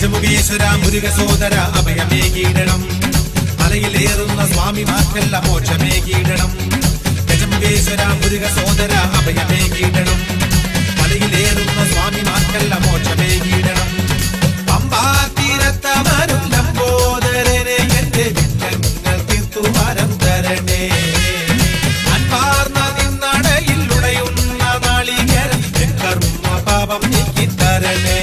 ഗജമുഖീശ്വര മുരുക സോദര അഭയമേകീടണം മലയിലേറുന്ന സ്വാമിമാർക്കല്ല മോക്ഷമേകീടണം ഗജമുഖീശ്വര മുരുക സോദര അഭയമേകീടണം മലയിലേറുന്ന സ്വാമിമാർക്കല്ല മോക്ഷമേകീടണം പമ്പാ തീരത്തമരും ലംബോദരനെ എന്റെ വിറ്റങ്ങൾ തീർത്തു വരം തരണേ അൻപാർന്ന നിന്നടയിൽ ഉടയുന്ന നാളികേരം എൻ കർമ്മ പാപം നീക്കിത്തരണേ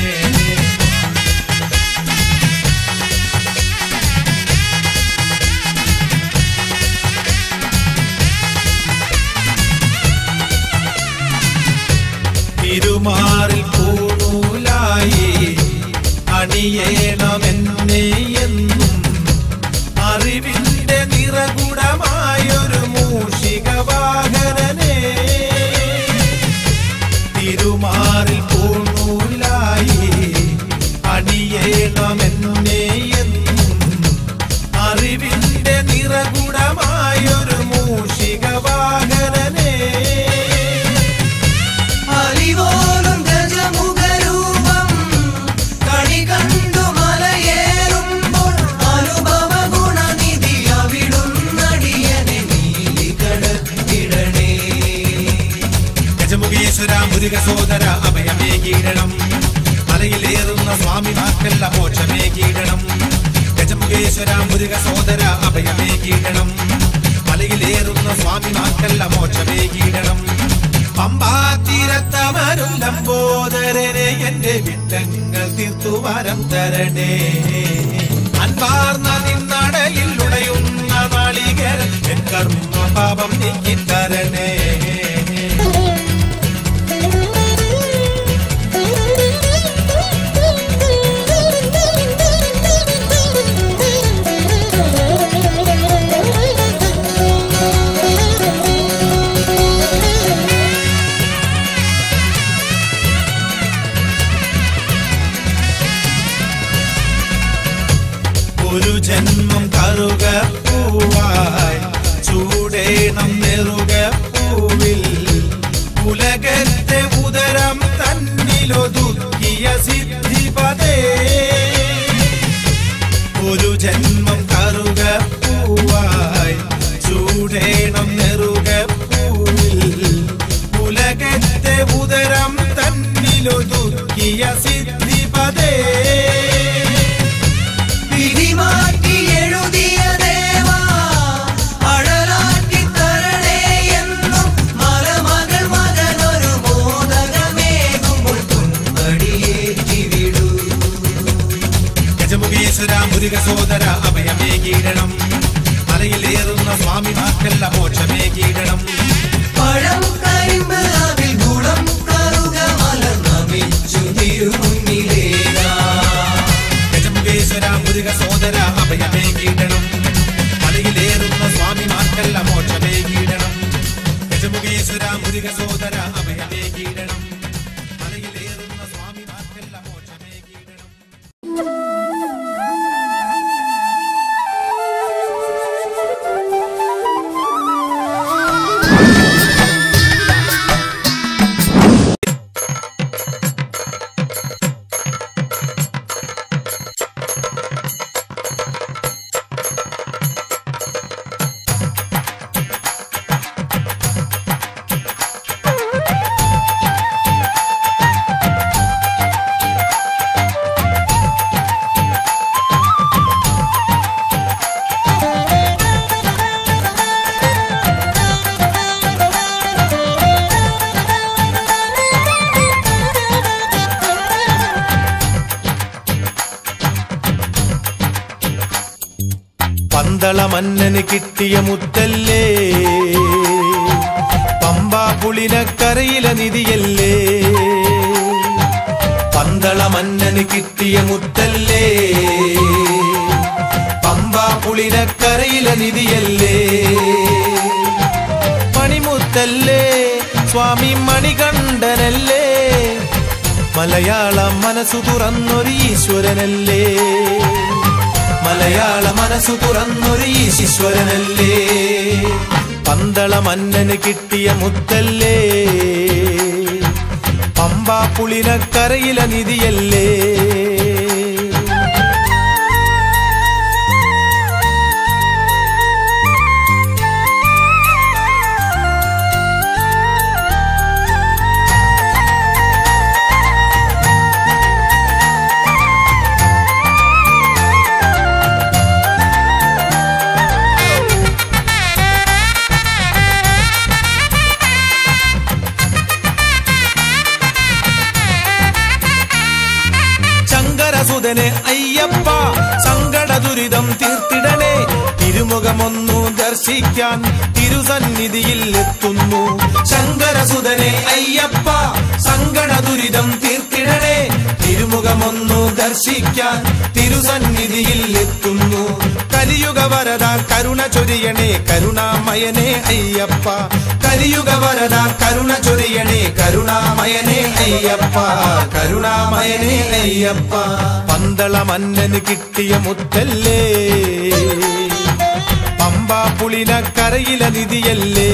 തിരുമാറിൽ പൂണൂലായി അണിയേണമെന്നേ എന്നും അറിവിന്റെ നിറകുടമായൊരു മൂഷിക വാഹനനെ തിരുമാറിൽ പൂണൂലായി അണിയേണമെന്നേ എന്നും അറിവിന്റെ നിറകുടമായൊരു മൂഷിക വാഹനനെ അലിവോലും ഗജമുഖരൂപം കണി കണ്ടു മലയേറുമ്പോൾ അനുഭവ ഗുണനിധി അവിടുന്നടിയനെ നീലികടത്തിടണേ ഗജമുഖീശ്വര മുരുക സോദര അഭയമേകീടണം മലയിലേറുന്ന സ്വാമിമാർക്കല്ല മോക്ഷമേകീടണം ഗജമുഖേശ്വര മുരുക സോദര അഭയമേകീടണം മലയിലേറുന്ന സ്വാമിമാർക്കല്ല മോക്ഷമേകീടണം പമ്പാ തീരത്തമരും ലംബോദരനെ എന്റെ വിട്ടങ്ങൾ തീർത്തു വരം തരണേ അൻപാർന്ന നിന്നടയിൽ ഉടയുന്ന നാളികേരം എൻ കർമ്മ പാപം നീക്കിത്തരണേ ഒരു ജന്മം കറുക പൂവായി ചൂടേണം നെറുക പൂവിൽ ഉലകത്തെ ഉദരം തന്നിലൊതുക്കിയ സിദ്ധിപതേ ഒരു ജന്മം കറുക പൂവായി ചൂടേണം നെറുക പൂവിൽ ഉലകത്തെ ഉദരം തന്നിലൊതുക്കിയ സിദ്ധിപതേ വിധി മാറ്റി എഴുതിയ ദേവാ അഴലാറ്റി തരണേ എന്നും മലമകൾ മകനൊരു മോദകമേകുമ്പോൾ തുമ്പടിയേറ്റി വിടൂ ഗജമുഖീശ്വര മുരുക സോദര അഭയമേകീടണം മലയിലേറുന്ന സ്വാമിമാർക്കല്ല മോക്ഷമേകീടണം പഴം കരിമ്പ് അതിൽ ഗുണം കറുക മലർന്നമിച്ചു തിരുമുന്നിലേതാ ഗജമുഖേശ്വര മുരുക സോദര അഭയമേകീടണം മലയിലേറുന്ന സ്വാമിമാർക്കല്ല മോക്ഷമേകീടണം ഗജമുഖേശ്വര മുരുക സോദര അഭയമേകീടണം മലയിലേറുന്ന സ്വാമിമാർക്കല്ല മോക്ഷമേകീടണം പന്തള മന്നന് കിട്ടിയ മുത്തല്ലേ പമ്പാ പുളിനക്കരയിലെ നിധിയല്ലേ പന്തള മന്നന് കിട്ടിയ മുത്തല്ലേ പമ്പാ പുളിനക്കരയിലെ നിധിയല്ലേ മണിമുത്തല്ലേ സ്വാമി മണികണ്ഠനല്ലേ മലയാള മനസ്സു തുറന്നൊരു ഈശ്വരനല്ലേ മലയാള മനസ്സു തുറന്നൊരു ഈശ്വരനല്ലേ പന്തള മന്നന് കിട്ടിയ മുത്തല്ലേ പമ്പാ പുളിനക്കരയിലെ നിധിയല്ലേ അയ്യപ്പ സങ്കട ദുരിതം തീർത്തിടണേ തിരുമുഖമൊന്നു ദർശിക്കാൻ തിരുസന്നിധിയിൽ എത്തുന്നു ശങ്കരസുതനെ അയ്യപ്പ സങ്കട ദുരിതം തീർത്തിടണേ തിരുമുഖമൊന്നു ദർശിക്കാൻ തിരുസന്നിധിയിൽ എത്തുന്നു കലിയുഗ വരദ കരുണ ചൊരിയണേ കരുണാമയനെ അയ്യപ്പ കലിയുഗ വരദ കരുണ ചൊരിയണേ കരുണാമയനെ അയ്യപ്പ കരുണാമയനെ അയ്യപ്പ പന്തള മന്നന് കിട്ടിയ മുത്തല്ലേ പമ്പാ പുളിന കരയില നിധിയല്ലേ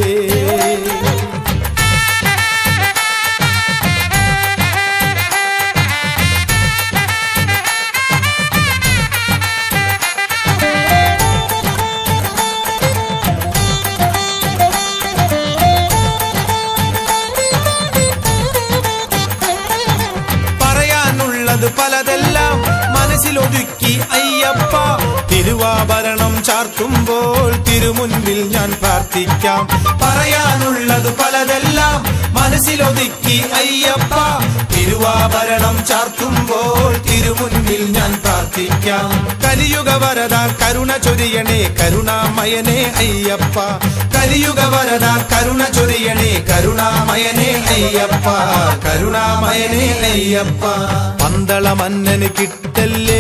പറയാനുള്ളത് പലതെല്ലാം മനസ്സിലൊതുക്കി അയ്യപ്പ തിരുവാഭരണം ചാർത്തുമ്പോൾ തിരുമുൻപിൽ ഞാൻ പ്രാർത്ഥിക്കാം പറയാനുള്ളത് പലതെല്ലാം മനസ്സിലൊതുക്കി അയ്യപ്പ തിരുവാഭരണം ചാർത്തുമ്പോൾ തിരുമുൻപിൽ ഞാൻ പ്രാർത്ഥിക്കാം കലിയുഗ വരദ കരുണ ചൊരിയണേ കരുണാമയനെ അയ്യപ്പ കലിയുഗ വരദ കരുണ ചൊരിയണേ കരുണാമയനെ അയ്യപ്പ കരുണാമയനെ അയ്യപ്പ പന്തള മന്നന് കിട്ടല്ലേ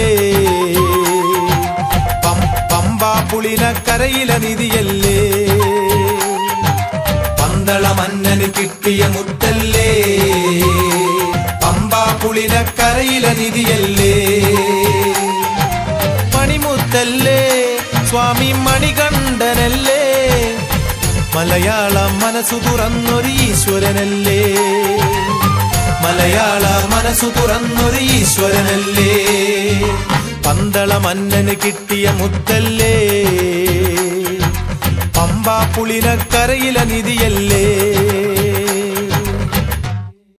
പം- പമ്പാ പുളിന കരയില നിധിയല്ലേ പന്തള മന്നന് കിട്ടിയ മുത്തല്ലേ പമ്പാ പുളിന കരയില നിധിയല്ലേ മണിമുത്തല്ലേ സ്വാമി മണികണ്ഠനല്ലേ മലയാള മനസ്സു തുറന്നൊരു ഈശ്വരനല്ലേ മലയാള മനസ്സു തുറന്നൊരു ഈശ്വരനല്ലേ പന്തള മന്നന് കിട്ടിയ മുത്തല്ലേ പമ്പാ പുളിന കരയില നിധിയല്ലേ